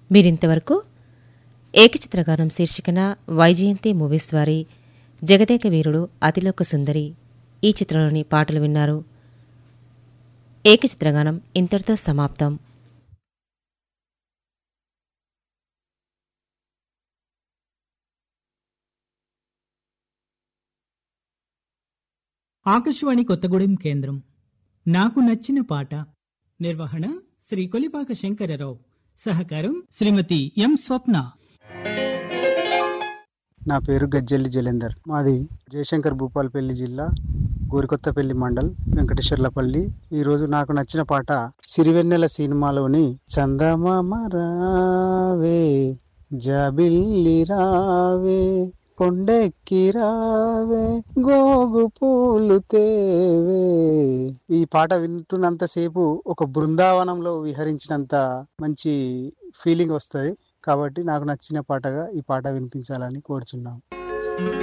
మీరింతవరకు ఏకచిత్రగానం శీర్షికన వైజయంతి మూవీస్ వారి జగదేక వీరుడు అతిలోక సుందరి ఈ చిత్రంలోని పాటలు విన్నారు ఏకచిత్రగానం ఇంతటితో సమాప్తం ఆకాశవాణి కొత్తగూడెం కేంద్రం నాకు నచ్చిన పాట నిర్వహణ శ్రీ కొలిపాక శంకరరావు సహకారం శ్రీమతి ఎం స్వప్న నా పేరు గజ్జెల్లి జలేందర్ మాది జయశంకర్ భూపాలపల్లి జిల్లా గోరికొత్తపల్లి మండల్ వెంకటేశ్వర్లపల్లి ఈ రోజు నాకు నచ్చిన పాట సిరివెన్నెల సినిమాలోని చందమామ రావే జాబిల్లి రావే కొండెక్కి రావే గోగు పూలు తేవే ఈ పాట వింటున్నంతసేపు ఒక బృందావనంలో విహరించినంత మంచి ఫీలింగ్ వస్తుంది కాబట్టి నాకు నచ్చిన పాటగా ఈ పాట వినిపించాలని కోరుచున్నాం